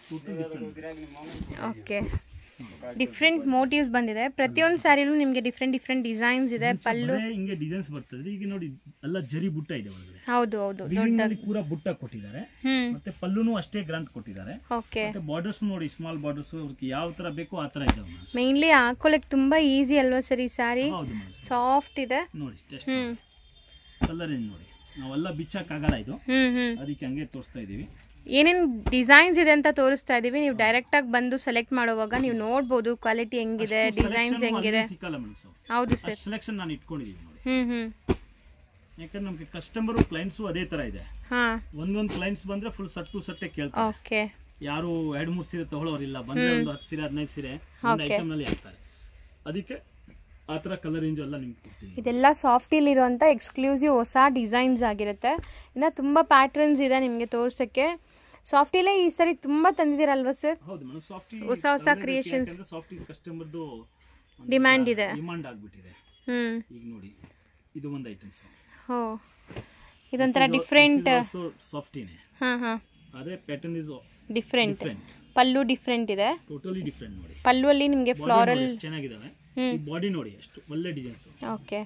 ಓಕೆ ಡಿಫ್ರೆಂಟ್ ಮೋಟಿವ್ಸ್ ಬಂದಿದೆ ಪ್ರತಿಯೊಂದು ಸ್ಯಾರಿಲೂ ನಿಮಗೆ ಡಿಫ್ರೆಂಟ್ ಡಿಫ್ರೆಂಟ್ ಡಿಸೈನ್ಸ್ ಇದೆ ಪಲ್ಲು ಬರೇ ಹಿಂಗೆ ಡಿಸೈನ್ಸ್ ಬರ್ತದ್ರೆ ಈಗ ನೋಡಿ ಎಲ್ಲ ಜರಿ ಬುಟ್ಟ ಇದೆ ಒಳಗಡೆ ಹೌದು ಹೌದು Weaving ನಲ್ಲಿ ಪೂರಾ ಬುಟ್ಟ ಕೊಟ್ಟಿದ್ದಾರೆ ಹ್ಞೂ ಮತ್ತೆ ಪಲ್ಲುನು ಅಷ್ಟೇ ಗ್ರಾಂಟ್ ಕೊಟ್ಟಿದ್ದಾರೆ ಓಕೆ ಮತ್ತೆ ಬಾರ್ಡರ್ಸ್ ನೋಡಿ ಸ್ಮಾಲ್ ಬಾರ್ಡರ್ಸ್ ಅವ್ರಿಗೆ ಯಾವ ತರ ಬೇಕೋ ಆ ತರ ಇದಾವೆ ಮೇಡಮ್ ಮೇನ್ಲಿ ಹಾಕೊಳ್ಳೋಕೆ ತುಂಬ ಈಸಿ ಅಲ್ವಾ ಸರ್ ಈ ಸ್ಯಾರಿ ಹೌದು ಮೇಡಮ್ ಸಾಫ್ಟ್ ಇದೆ ನೋಡಿ ಟೆಸ್ಟ್ ಹ್ಞೂ ಕಲರ್ ಏನು ನೋಡಿ ನಾವೆಲ್ಲ ಬಿಚ್ಚಕ್ಕಾಗಲ್ಲ ಇದು ಹ್ಞೂ ಹ್ಞೂ ಅದಕ್ಕೆ ಹಂಗೆ ತೋರಿಸ್ತಾ ಇದೀವಿ ಏನೇನು ಡಿಸೈನ್ಸ್ ಇದೆ ಅಂತ ತೋರಿಸ್ತಾ ಇದ್ದೀವಿ ನೀವು ಡೈರೆಕ್ಟಾಗಿ ಬಂದು ಸೆಲೆಕ್ಟ್ ಮಾಡುವಾಗ ನೀವು ನೋಡ್ಬೋದು ಕ್ವಾಲಿಟಿ ಹೆಂಗಿದೆ ಡಿಸೈನ್ಸ್ ಹೆಂಗಿದೆ ಸಿಕ್ಕಲ್ಲ ಮೇಡಮ್ ಹೌದು ಸರ್ ಅಷ್ಟು ಸೆಲೆಕ್ಷನ್ ನಾನು ಇಟ್ಕೊಂಡಿದೀವಿ ನೋಡಿ ಹ್ಞೂ ಹ್ಞೂ ಯಾಕಂದ್ರೆ ನಮ್ಗೆ ಕಸ್ಟಮರು ಕ್ಲೈಂಟ್ಸು ಅದೇ ತರ ಇದೆ ಹಾಂ ಒಂದೊಂದು ಕ್ಲೈಂಟ್ಸ್ ಬಂದ್ರೆ ಫುಲ್ ಸಟ್ಟು ಸಟ್ಟೆ ಕೇಳ್ತಾರೆ ಓಕೆ ಯಾರು ಎರಡು ಮೂರು ಸೀರೆ ತಗೊಳ್ಳೋರಿಲ್ಲ ಬಂದ್ರೆ ಒಂದು ಹತ್ತು ಸೀರೆ ಹದಿನೈದು ಸೀರೆ ಒಂದು ಐಟಮ್ ನಲ್ಲಿ ಹಾಕ್ತಾರೆ ಅದಕ್ಕೆ ಆ ತರ ಕಲರ್ ರೇಂಜ್ ಎಲ್ಲ ನಿಮ್ಗೆ ಕೊಡ್ತೀನಿ ಇದೆಲ್ಲ ಸಾಫ್ಟಿಲಿರುವಂಥ ಎಕ್ಸ್ಕ್ಲೂಸಿವ್ ಹೊಸ ಡಿಸೈನ್ಸ್ ಆಗಿರುತ್ತೆ ಇನ್ನು ತುಂಬ ಪ್ಯಾಟ್ರನ್ಸ್ ಇದೆ ನಿಮಗೆ ತೋರ್ಸೋಕ್ಕೆ ಸಾಫ್ಟಿಲೇ ಈ ಸರಿ ತುಂಬ ತಂದಿದ್ದೀರಲ್ವಾ ಸರ್ ಹೌದು ಮೇಡಮ್ ಸಾಫ್ಟ್ ಹೊಸ ಹೊಸ ಕ್ರಿಯೇಷನ್ಸ್ ಸಾಫ್ಟ್ ಕಸ್ಟಮರ್ದು ಡಿಮ್ಯಾಂಡ್ ಇದೆ ಡಿಮಾಂಡ್ ಆಗ್ಬಿಟ್ಟಿದೆ ಹ್ಞೂ ಈಗ ನೋಡಿ ಇದು ಒಂದು ಐಟಮ್ಸ್ ಹೋ ಇದೊಂಥರ ಡಿಫ್ರೆಂಟ್ ಸಾಫ್ಟಿನೇ ಹಾಂ ಹಾಂ ಆದ್ರೆ ಪ್ಯಾಟರ್ನ್ ಇಸ್ ಡಿಫ್ರೆಂಟ್ ಡಿಫ್ರೆಂಟ್ ಪಲ್ಲು ಡಿಫ್ರೆಂಟ್ ಇದೆ ಟೋಟಲಿ ಡಿಫ್ರೆಂಟ್ ನೋಡಿ ಪಲ್ಲುವಲ್ಲಿ ನಿಮಗೆ Body ಫ್ಲಾರಲ್ ನೋಡಿ ಎಷ್ಟ್ ಚೆನ್ನಾಗಿದಾವೆ ಹ್ಮ್. ಈ ಬಾಡಿ ನೋಡಿ ಎಷ್ಟು ಒಳ್ಳೆ ಡಿಸೈನ್ಸ್ ಓಕೆ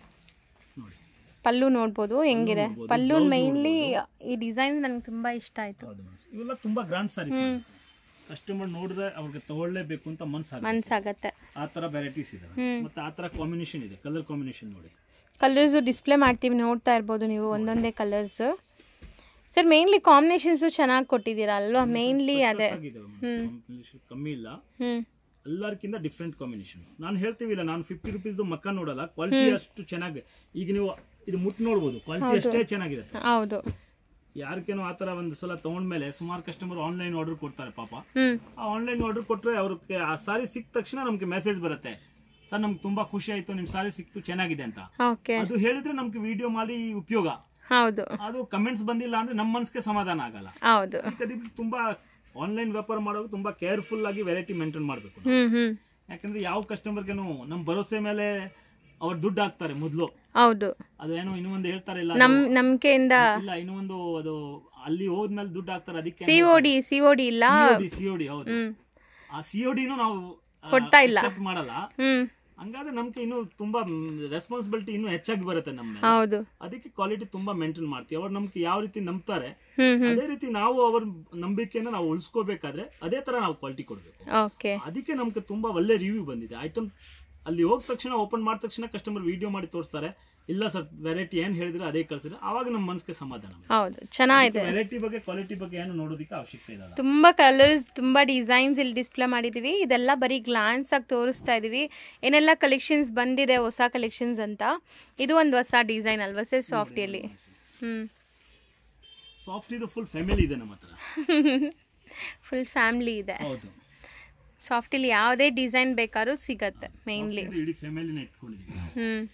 ನೋಡಿ ಪಲ್ಲು ನೋಡ್ಬೋದು ಹೆಂಗಿದೆ ನೋಡ್ಬೋದು, ಪಲ್ಲು blouse ಮೈನ್ಲಿ ಈ ಡಿಸೈನ್ಸ್ ನನಗೆ ತುಂಬ ಇಷ್ಟ ಆಯಿತು ಹೌದು ಮೇಡಮ್ ಇವೆಲ್ಲ ತುಂಬಾ ಗ್ರಾಂಡ್ ಸಾರೀಸ್ ಕಸ್ಟಮರ್ ನೋಡಿದ್ರೆ ಅವ್ರಿಗೆ ತಗೊಳ್ಳೇಬೇಕು ಅಂತ ಮನ್ಸಾಗುತ್ತೆ ಮನ್ಸಾಗತ್ತೆ ಆ ತರ ವೆರೈಟೀಸ್ ಇದಾವೆ ಮತ್ತೆ ಆ ತರ ಕಾಂಬಿನೇಷನ್ ಇದೆ ಕಲರ್ ಕಾಂಬಿನೇಷನ್ ನೋಡಿ ಕಲರ್ಸು ಡಿಸ್ಪ್ಲೇ ಮಾಡ್ತೀವಿ ನೋಡ್ತಾ ಇರ್ಬೋದು ನೀವು ಒಂದೊಂದೇ ಕಲರ್ಸ್ ಸರ್ ಮೇನ್ಲಿ ಕಾಂಬಿನೇಷನ್ಸು ಚೆನ್ನಾಗಿ ಕೊಟ್ಟಿದ್ದೀರಾ ಅಲ್ವಾ ಮೇನ್ಲಿ ಅದೇ ಆಗಿದಾವೆ madam. Combination ಕಮ್ಮಿ ಇಲ್ಲ ಹ್ಞೂ ಎಲ್ಲರಿಗಿಂತ ಡಿಫ್ರೆಂಟ್ ಕಾಂಬಿನೇಷನ್ ನಾನು ಹೇಳ್ತೀವಿಲ್ಲ ನಾನು ಫಿಫ್ಟಿ ರುಪೀಸ್ ಮಕ್ಕ ನೋಡಲ್ಲ ಕ್ವಾಲಿಟಿ ಅಷ್ಟು ಚೆನ್ನಾಗಿ ಈಗ ನೀವು ಇದು ಮುಟ್ಟು ನೋಡ್ಬೋದು ಕ್ವಾಲಿಟಿ ಅಷ್ಟೇ ಚೆನ್ನಾಗಿರುತ್ತೆ ಹೌದು ಯಾರಿಗೇನೋ ಆ ತರ ಒಂದು ಸಲ ತಗೊಂಡ್ಮೇಲೆ ಸುಮಾರು ಕಸ್ಟಮರ್ ಆನ್ಲೈನ್ ಆರ್ಡರ್ ಕೊಡ್ತಾರೆ ಪಾಪ ಹ್ಞೂ ಆ ಆನ್ಲೈನ್ ಆರ್ಡರ್ ಕೊಟ್ರೆ ಅವ್ರಿಗೆ ಆ ಸಾರಿ ಸಿಕ್ಕ ತಕ್ಷಣ ನಮ್ಗೆ ಮೆಸೇಜ್ ಬರುತ್ತೆ ಸರ್ ನಮ್ಗೆ ತುಂಬಾ ಖುಷಿ ಆಯ್ತು ನಿಮ್ ಸಾರಿ ಸಿಕ್ತು ಚೆನ್ನಾಗಿದೆ ಅಂತ ಓಕೆ ಅದು ಹೇಳಿದ್ರೆ ನಮ್ಗೆ ವಿಡಿಯೋ ಮಾಡಿ ಉಪಯೋಗ ಹೌದು ಅದು ಕಮೆಂಟ್ಸ್ ಬಂದಿಲ್ಲ ಅಂದ್ರೆ ನಮ್ಮ ಮನ್ಸಿಗೆ ಸಮಾಧಾನ ಆಗಲ್ಲ ಹೌದು ಅದಕ್ಕೆ ತುಂಬಾ ಆನ್ಲೈನ್ ವ್ಯಾಪಾರ ಮಾಡುವಾಗ ತುಂಬಾ ಕೇರ್ಫುಲ್ ಆಗಿ ವೆರೈಟಿ ಮೇಂಟೈನ್ ಮಾಡಬೇಕು ಹ್ಞೂ ಹ್ಞೂ ಯಾಕಂದ್ರೆ ಯಾವ ಕಸ್ಟಮರ್ಗೆನು ನಮ್ ಭರೋಸೆ ಮೇಲೆ ಅವ್ರು ದುಡ್ಡು ಹಾಕ್ತಾರೆ ಮೊದ್ಲು ಹೌದು ಅದು ಏನೋ ಇನ್ನೂ ಒಂದು ಹೇಳ್ತಾರೆ ಇಲ್ಲ ನಮ್ ನಂಬಿಕೆಯಿಂದ ಇಲ್ಲ ಇನ್ನೂ ಒಂದು ಅದು ಅಲ್ಲಿ ಹೋದ್ಮೇಲೆ ದುಡ್ಡು ಹಾಕ್ತಾರೆ ಅದಕ್ಕೆ C O D C O D ಇಲ್ಲ ಸಿಒಡಿ ಹೌದು ಹ್ಮ್ ಆ ಸಿಒಡಿನೂ ನಾವು ಆ, ಕೊಡ್ತಾ ಇಲ್ಲ. accept ಮಾಡಲ್ಲ ಹ್ಮ್ ಹಂಗಾದ್ರೆ ನಮ್ಗೆ ಇನ್ನೂ ತುಂಬಾ ರೆಸ್ಪಾನ್ಸಿಬಿಲಿಟಿ ಇನ್ನೂ ಹೆಚ್ಚಾಗಿ ಬರುತ್ತೆ ನಮ್ಮ ಮೇಲೆ. ಹೌದು ಅದಕ್ಕೆ ಕ್ವಾಲಿಟಿ ತುಂಬಾ ಮೇಂಟೈನ್ ಮಾಡ್ತೀವಿ ಅವ್ರು ನಮ್ಗೆ ಯಾವ ರೀತಿ ನಂಬ್ತಾರೆ ಹ್ಮ್ ಹ್ಮ್ ಅದೇ ರೀತಿ ನಾವು ಅವ್ರ ನಂಬಿಕೆನ ನಾವು ಉಳಿಸ್ಕೋಬೇಕಾದ್ರೆ ಅದೇ ತರ ನಾವು ಕ್ವಾಲಿಟಿ ಕೊಡ್ಬೇಕು ಓಕೆ ಅದಕ್ಕೆ ನಮ್ಗೆ ತುಂಬಾ ಒಳ್ಳೆ ರಿವ್ಯೂ ಬಂದಿದೆ ಐಟಮ್ ಅಲ್ಲಿ ಹೋದ ತಕ್ಷಣ ಓಪನ್ ಮಾಡಿದ ತಕ್ಷಣ ಕಸ್ಟಮರ್ ವಿಡಿಯೋ ಮಾಡಿ ತೋರಿಸ್ತಾರೆ ಇಲ್ಲ ಸರ್ ವೆರೈಟಿ ಏನ್ ಹೇಳಿದ್ರೆ ಅದೇ ಕಳ್ಸಿದ್ರೆ ಆವಾಗ ನಮ್ಮ ಮನ್ಸಿಗೆ ಸಮಾಧಾನ ಹೌದು ಚೆನ್ನಾಗಿದೆ ವೆರೈಟಿ ಬಗ್ಗೆ ಕ್ವಾಲಿಟಿ ಬಗ್ಗೆ ಏನು ನೋಡೋದಕ್ಕೆ ಅವಶ್ಯಕತೆ ಇಲ್ಲ ತುಂಬಾ ಕಲರ್ಸ್ ತುಂಬಾ ಡಿಸೈನ್ಸ್ ಇಲ್ಲಿ ಡಿಸ್ಪ್ಲೇ ಮಾಡಿದೀವಿ ಇದೆಲ್ಲ ಬರೀ ಗ್ಲಾನ್ಸ್ ಆಗಿ ತೋರಿಸ್ತಾ ಇದೀವಿ ಏನೆಲ್ಲ ಕಲೆಕ್ಷನ್ಸ್ ಬಂದಿದೆ ಹೊಸ ಕಲೆಕ್ಷನ್ಸ್ ಅಂತ ಇದು ಒಂದು ಹೊಸ ಡಿಸೈನ್ ಅಲ್ವಾ ಸರ್ ಸಾಫ್ಟಿಯಲ್ಲಿ ಹ್ಮ್ ಸಾಫ್ಟ್ ಇದು ಫುಲ್ ಫ್ಯಾಮಿಲಿ ಇದೆ ನಮ್ಮ ಹತ್ರ ಫುಲ್ ಫ್ಯಾಮಿಲಿ ಇದೆ ಹೌದು ಸಾಫ್ಟಿಲಿ ಯಾವುದೇ ಡಿಸೈನ್ ಬೇಕಾದ್ರೂ ಸಿಗತ್ತೆ ಮೇನ್ಲಿ ಇದು ಇಡೀ ಫ್ಯಾಮಿಲಿನ ಇಟ್ಕೊಂಡಿದ್ದೀವಿ ಹ್ಮ್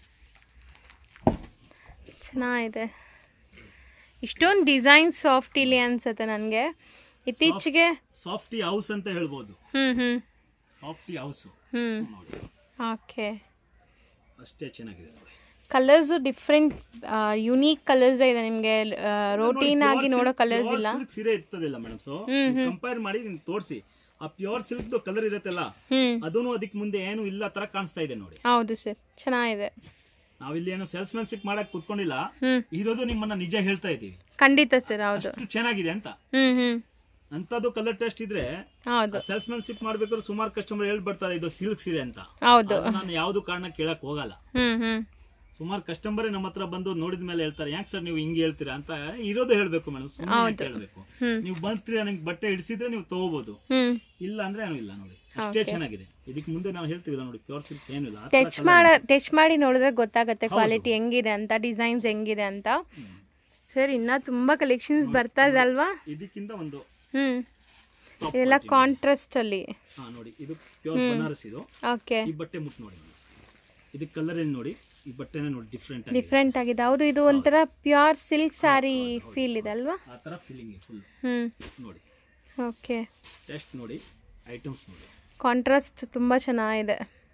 ಚೆನ್ನಾಗಿದೆ ಇಷ್ಟೊಂದು ಡಿಸೈನ್ ಸಾಫ್ಟಿಲಿ ಅನ್ಸುತ್ತೆ ನನಗೆ ಇತ್ತೀಚೆಗೆ ಸಾಫ್ಟಿ ಹೌಸ್ ಅಂತ ಹೇಳ್ಬೋದು ಹ್ಮ್ ಹ್ಮ್ ಸಾಫ್ಟಿ ಹೌಸ್ ಹ್ಮ್ ನೋಡಿ ಓಕೆ ಅಷ್ಟೇ ಚೆನ್ನಾಗಿದೆ ನೋಡಿ ಕಲರ್ಸು ಡಿಫ್ರೆಂಟ್ ಯುನೀಕ್ ಕಲರ್ಸ್ ಇದೆ ನಿಮಗೆ ರೋಟೀನ್ ಆಗಿ ನೋಡೋ ಕಲರ್ಸ್ ಇಲ್ಲ ಸಿಲ್ಕ್ ಸೀರೆ ಇರ್ತದಿಲ್ಲ ಮೇಡಮ್ ಸೊ ಕಂಪೇರ್ ಮಾಡಿ ನಿಮ್ಗೆ ತೋರಿಸಿ ಆ ಪ್ಯೂರ್ ಸಿಲ್ಕ್ ಕಲರ್ ಇರುತ್ತಲ್ಲ ಹ್ಮ್ ಅದೂ ಅದಕ್ಕೆ ಮುಂದೆ ಏನು ಇಲ್ಲ ತರ ಕಾಣಿಸ್ತಾ ಇದೆ ನೋಡಿ ಹೌದು ಸರ್ ಚೆನ್ನಾಗಿದೆ ನಾವಿಲ್ಲಿ ಏನು ಸೇಲ್ಸ್ ಮ್ಯಾನ್ಶಿಪ್ ಮಾಡಕ್ ಕುತ್ಕೊಂಡಿಲ್ಲ ಹ್ಮ್ ಇರೋದು ನಿಮ್ಮನ್ನ ನಿಜ ಹೇಳ್ತಾ ಇದ್ದೀವಿ ಖಂಡಿತ ಸರ್ ಹೌದು ಅಷ್ಟು ಚೆನ್ನಾಗಿದೆ ಅಂತ ಹ್ಮ್ ಹ್ಮ್ ಅಂತದ್ದು ಕಲರ್ ಟೆಸ್ಟ್ ಇದ್ರೆ ಹೌದು ಸೇಲ್ಸ್ಮನ್ಶಿಪ್ ಮಾಡ್ಬೇಕಾದ್ರೆ ಸುಮಾರು ಕಸ್ಟಮರ್ ಹೇಳ್ ಬರ್ತಾರೆ ಇದು ಸಿಲ್ಕ್ ಸೀರೆ ಅಂತ ಹೌದು ಆದ್ರೆ ನಾನು ಯಾವ್ದು ಕಾರಣ ಕೇಳಕ್ ಹೋಗಲ್ಲ ಹ್ಮ್ ಹ್ಮ್ ಸುಮಾರು ಕಸ್ಟಮರ್ ನಮ್ಮ ಹತ್ರ ಬಂದು ನೋಡಿದ ಮೇಲೆ ಹೇಳ್ತಾರೆ ಯಾಕೆ ಸರ್ ನೀವು ಹಿಂಗೆ ಹೇಳ್ತೀರಾ ಅಂತ ಇರೋದು ಹೇಳ್ಬೇಕು ಮೇಡಮ್ ಸುಮ್ಮನೆ ಹೇಳ್ಬೇಕು ಹ್ಮ್. ನೀವು ಬಂದ್ರಿ ನಿಮ್ಗೆ ಬಟ್ಟೆ ಹಿಡಿಸಿದ್ರೆ ನೀವು ತಗೋಬಹುದು ಹ್ಮ್ ಇಲ್ಲ ಅಂದ್ರೆ ಏನು ಇಲ್ಲ ನೋಡಿ ಅಷ್ಟೇ ಚೆನ್ನಾಗಿದೆ ಇದಕ್ಕೆ ಮುಂದೆ ನಾವು ಹೇಳ್ತೀವಿಲ್ಲ ನೋಡಿ ಪ್ಯೂರ್ ಸಿಲ್ಕ್ ಏನಿಲ್ಲ ಆ ಥರ ಟಚ್ ಮಾಡ ಟಚ್ ಮಾಡಿ ನೋಡಿದ್ರೆ ಗೊತ್ತಾಗತ್ತೆ ಕ್ವಾಲಿಟಿ ಹೆಂಗಿದೆ ಅಂತ ಡಿಸೈನ್ಸ್ ಹೆಂಗಿದೆ ಅಂತ ಸರ್ ಇನ್ನ ತುಂಬಾ ಕಲೆಕ್ಷನ್ಸ್ ಬರ್ತಾ ಇದೆ ಅಲ್ವಾ ಇದಕ್ಕಿಂತ ಒಂದು ಹ್ಮ್ ಇದೆಲ್ಲ ಕಾಂಟ್ರಾಸ್ಟ್ ಅಲ್ಲಿ ಹಾ ನೋಡಿ ಇದು ಪ್ಯೂರ್ ಬನಾರಸ್ ಇದು ಓಕೆ ಈ ಬಟ್ಟೆ ಮುಟ್ಟು ನೋಡಿ ಇದಕ್ಕೆ ಕಲರ್ ಏನು ನೋಡಿ ಈ ಬಟ್ಟೆನೇ ನೋಡಿ ಡಿಫ್ರೆಂಟ್ ಆಗಿದೆ ಡಿಫ್ರೆಂಟ್ ಆಗಿದೆ ಹೌದು ಇದು ಒಂಥರ ಪ್ಯೂರ್ ಸಿಲ್ಕ್ ಸ್ಯಾರಿ ಫೀಲ್ ಇದೆ ಅಲ್ವಾ ಆ ಥರ ಫೀಲಿಂಗ್ ಫುಲ್ ಹ್ಮ್ ನೋಡಿ ಓಕೆ ಟೆಸ್ಟ್ ನೋಡಿ ಐಟಮ್ಸ್ ನೋಡಿ ಕಾಂಟ್ರಾಸ್ಟ್ ತುಂಬಾ ಚೆನ್ನಾಗಿದೆ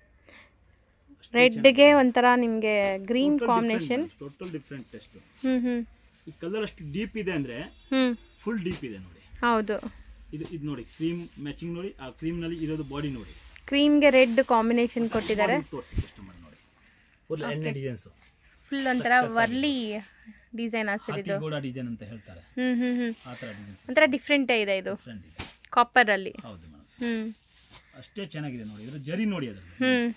ರೆಡ್ಗೆ ಒಂಥರ ನಿಮಗೆ green combination total different test ಹ್ಮ್ ಹ್ಮ್ ಈ ಕಲರ್ ಅಷ್ಟು ಡೀಪ್ ಇದೆ ಅಂದ್ರೆ ಹ್ಮ್ ಫುಲ್ ಡೀಪ್ ಇದೆ ನೋಡಿ ಹೌದು ಇದು ಇದು ನೋಡಿ ಕ್ರೀಮ್ ಮ್ಯಾಚಿಂಗ್ ನೋಡಿ ಆ ಕ್ರೀಮ್ ನಲ್ಲಿ ಇರೋದು ಬಾಡಿ ನೋಡಿ ಕ್ರೀಮ್ಗೆ ರೆಡ್ ಕಾಂಬಿನೇಷನ್ ಕೊಟ್ಟಿದ್ದಾರೆ ತೋರಿಸಿ ಕಸ್ಟಮರ್ ನೋಡಿ ಫುಲ್ ಎಣ್ಣೆ ಡಿಸೈನ್ಸ್ ಫುಲ್ ಒಂಥರ ವರ್ಲಿ ಡಿಸೈನ್ ಸರ್ ಇದು ಗೋಡ ಡಿಸೈನ್ ಅಂತ ಹೇಳ್ತಾರೆ ಹ್ಮ್ ಹ್ಮ್ ಹ್ಮ್ ಆ ಥರ ಡಿಸೈನ್ಸ್ ಒಂಥರ ಡಿಫ್ರೆಂಟ್ ಇದೆ ಇದು ಡಿಫ್ರೆಂಟ್ ಇದೆ ಕಾಪರ್ ಅಲ್ಲಿ ಹೌದು ಮೇಡಮ್ ಹ್ಮ್ ಅಷ್ಟೇ ಚೆನ್ನಾಗಿದೆ ನೋಡಿ ಇದ್ರ ಜರಿ ನೋಡಿ ಅದ್ರಲ್ಲಿ ಹ್ಮ್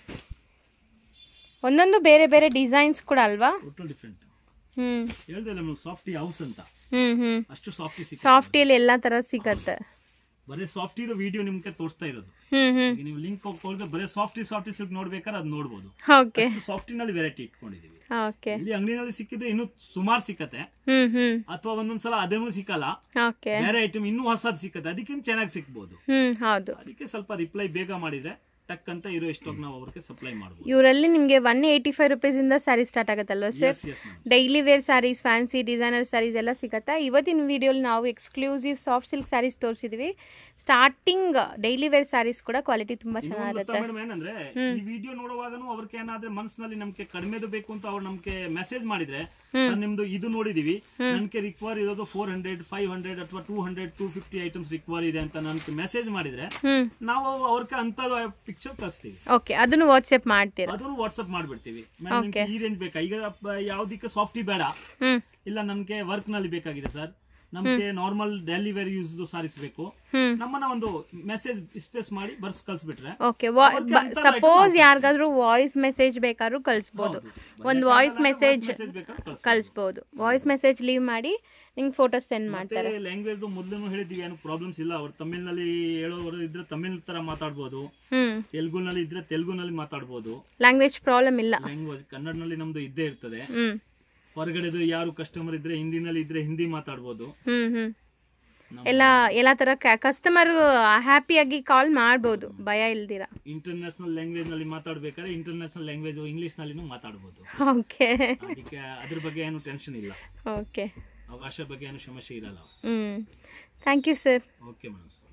ಒಂದೊಂದು ಬೇರೆ ಬೇರೆ ಡಿಸೈನ್ಸ್ ಕೂಡ ಅಲ್ವಾ ಟೋಟಲ್ ಡಿಫ್ರೆಂಟ್ ಹ್ಮ್ ಹೇಳ್ದೆ ನಮ್ಗೆ ಸಾಫ್ಟಿ ಹೌಸ್ ಅಂತ ಹ್ಮ್ ಹ್ಮ್ ಅಷ್ಟು ಸಾಫ್ಟಿ ಸಿಕ್ಕ ಸಾಫ್ಟಿಯಲ್ಲಿ ಎಲ್ಲಾ ತರ ಸಿಗತ್ತೆ ಬರೀ ಸಾಫ್ಟಿದು ವಿಡಿಯೋ ನಿಮ್ಗೆ ತೋರಿಸ್ತಾ ಇರೋದು ಹ್ಮ್ ಹ್ಮ್ ಈಗ ನೀವು ಲಿಂಕ್ ಹೋಗಿದ್ರೆ ಬರೀ ಸಾಫ್ಟಿ ಸಾಫ್ಟಿ ಸಿಲ್ಕ್ ನೋಡ್ಬೇಕಾದ್ರೆ ಅದು ನೋಡ್ಬೋದು ಓಕೆ ಅಷ್ಟು ಸಾಫ್ಟಿನಲ್ಲಿ ವೆರೈಟಿ ಇಟ್ಕೊಂಡಿದೀವಿ ಓಕೆ ಇಲ್ಲಿ ಅಂಗಡಿನಲ್ಲಿ ಸಿಕ್ಕಿದ್ರೆ ಇನ್ನೂ ಸುಮಾರು ಸಿಕ್ಕತ್ತೆ ಹ್ಮ್ ಹ್ಮ್ ಅಥವಾ ಒಂದೊಂದ್ಸಲ ಅದೇನೂ ಸಿಕ್ಕಲ್ಲ ಓಕೆ ಬೇರೆ ಐಟಮ್ ಇನ್ನೂ ಹೊಸದ್ ಸಿಕ್ಕತ್ತೆ ಅದಕ್ಕಿಂತ ಚೆನ್ನಾಗಿ ಸಿಕ್ಬೋದು ಹ್ಮ್ ಹೌದು ಅದಕ್ಕೆ ಸ್ವಲ್ಪ ರಿಪ್ಲೈ ಬೇಗ ಮಾಡಿದ್ರೆ ಟಕ್ ಅಂತ ಇರೋ ಸ್ಟಾಕ್ ನಾವು ಅವ್ರಿಗೆ ಸಪ್ಲೈ ಮಾಡ್ಬೋದು ಇವರಲ್ಲಿ ನಿಮಗೆ ಒನ್ ಏಯ್ಟಿ ಫೈವ್ ರುಪೀಸ್ ಇಂದ ಸ್ಯಾರಿ ಸ್ಟಾರ್ಟ್ ಆಗುತ್ತಲ್ವಾ sir Yes, yes, madam. Daily wear sarees fancy designer sarees ಎಲ್ಲ ಸಿಗತ್ತಾ ಇವತ್ತಿನ ವಿಡಿಯೋಲಿ ನಾವು ಎಕ್ಸ್ಕ್ಲೂಸಿವ್ ಸಾಫ್ಟ್ ಸಿಲ್ಕ್ ಸ್ಯಾರೀಸ್ ತೋರಿಸಿದ್ವಿ ಸ್ಟಾರ್ಟಿಂಗ್ ಡೈಲಿ ವೇರ್ ಸ್ಯಾರೀಸ್ ಕೂಡ ಕ್ವಾಲಿಟಿ ತುಂಬಾ ಚೆನ್ನಾಗಿರುತ್ತೆ ಮೇಡಮ್ ಏನಂದ್ರೆ ಈ ವಿಡಿಯೋ ನೋಡುವಾಗನು ಅವ್ರಿಗೆ ಏನಾದ್ರೆ ಮನಸ್ಸಿನಲ್ಲಿ ನಮ್ಗೆ ಕಡಿಮೆದು ಬೇಕು ಅಂತ ಅವ್ರು ನಮ್ಗೆ ಮೆಸೇಜ್ ಮಾಡಿದ್ರೆ ಸರ್ ನಿಮ್ದು ಇದು ನೋಡಿದೀವಿ ನನ್ಗೆ ರಿಕ್ವೈರ್ ಇರೋದು ಫೋರ್ ಹಂಡ್ರೆಡ್ ಫೈವ್ ಹಂಡ್ರೆಡ್ ಅಥವಾ two hundred two fifty items require ಇದೆ ಅಂತ ನನ್ಗೆ ಮೆಸೇಜ್ ಮಾಡಿದ್ರೆ ಹ್ಮ್ ನಾವು ಅವ್ರಿಗೆ ಅಂತ ಪಿಕ್ಚರ್ ಕಳಿಸ್ತೀವಿ ಓಕೆ ಅದನ್ನು ವಾಟ್ಸ್ಆಪ್ ಮಾಡ್ತೀರಾ ಅದನ್ನು ವಾಟ್ಸ್ಆಪ್ ಮಾಡ್ಬಿಡ್ತೀವಿ ಮೇಡಮ್ ನಿಮ್ಗೆ ಈ ರೇಂಜ್ ಬೇಕಾ ಈಗ ಪ- ಯಾವ್ದಕ್ಕೆ ಸಾಫ್ಟಿ ಬೇಡ ಹ್ಮ್ ಇಲ್ಲ ನಮ್ಗೆ ವರ್ಕ್ ನಲ್ಲಿ ಬೇಕಾಗಿದೆ ಸರ್ ನಮ್ಗೆ normal daily wear use sarees ಬೇಕು ಹ್ಮ್ ನಮ್ಮನ್ನ ಒಂದು ಮೆಸೇಜ್ ಸ್ಪೇಸ್ ಮಾಡಿ ಬರ್ಸ್ ಕಳ್ಸ್ಬಿಟ್ರೆ ಓಕೆ ಸಪೋಸ್ ಯಾರಿಗಾದ್ರೂ ವಾಯ್ಸ್ ಮೆಸೇಜ್ ಬೇಕಾದ್ರೂ ಕಳಿಸ್ಬೋದು ಒಂದು ವಾಯ್ಸ್ ಮೆಸೇಜ್ ಮೆಸೇಜ್ ಬೇಕಾದ್ರೆ ಕಳ್ಸಿ ಕಳಿಸ್ಬೋದು ವಾಯ್ಸ್ ಮೆಸೇಜ್ ಲೀವ್ ಮಾಡಿ ನಿಂಗೆ ಫೋಟೋಸ್ ಸೆಂಡ್ ಮಾಡ್ತಾರೆ ಮತ್ತೆ ಲ್ಯಾಂಗ್ವೇಜ್ ಮೊದಲು ಹೇಳಿದೀವಿ ಏನು ಪ್ರಾಬ್ಲಮ್ಸ್ ಇಲ್ಲ ಅವ್ರು ತಮಿಳ್ನಲ್ಲಿ ಹೇಳೋರು ಇದ್ರೆ ತಮಿಳ್ ತರ ಮಾತಾಡ್ಬೋದು ಹ್ಮ್ ತೆಲುಗುನಲ್ಲಿ ಇದ್ರೆ ತೆಲುಗುನಲ್ಲಿ ಮಾತಾಡ್ಬೋದು ಲ್ಯಾಂಗ್ವೇಜ್ ಪ್ರಾಬ್ಲಮ್ ಇಲ್ಲ ಲ್ಯಾಂಗ್ವೇಜ್ ಕನ್ನಡನಲ್ಲಿ ನಮ್ದು ಇದ್ದೇ ಇರ್ತದೆ ಹ್ಮ್ ಹೊರಗಡೆದು ಯಾರು ಕಸ್ಟಮರ್ ಇದ್ರೆ ಹಿಂದಿನಲ್ಲಿ ಇದ್ರೆ ಹಿಂದಿ ಮಾತಾಡ್ಬೋದು ಹ್ಮ್ ಹ್ಮ್ ಎಲ್ಲ ಎಲ್ಲ ತರ ಕಸ್ಟಮರ್ ಹ್ಯಾಪಿಯಾಗಿ ಕಾಲ್ ಮಾಡ್ಬೋದು ಭಯ ಇಲ್ದಿರ ಇಂಟರ್ನ್ಯಾಷನಲ್ ಲ್ಯಾಂಗ್ವೇಜ್ ನಲ್ಲಿ ಮಾತಾಡ್ಬೇಕಾದ್ರೆ ಇಂಟರ್ನ್ಯಾಷನಲ್ ಲ್ಯಾಂಗ್ವೇಜ್ ಇಂಗ್ಲಿಷ್ ನಲ್ಲಿನೂ ಮಾತಾಡ್ಬೋದು ಓಕೆ ಅದಕ್ಕೆ ಅದ್ರ ಬಗ್ಗೆ ಏನು ಟೆನ್ಷನ್ ಇಲ್ಲ ಓಕೆ ಆ ಭಾಷೆ ಬಗ್ಗೆ ಏನು ಸಮಸ್ಯೆ ಇರಲ್ಲ ಹ್ಮ್ thank you sir okay madam sir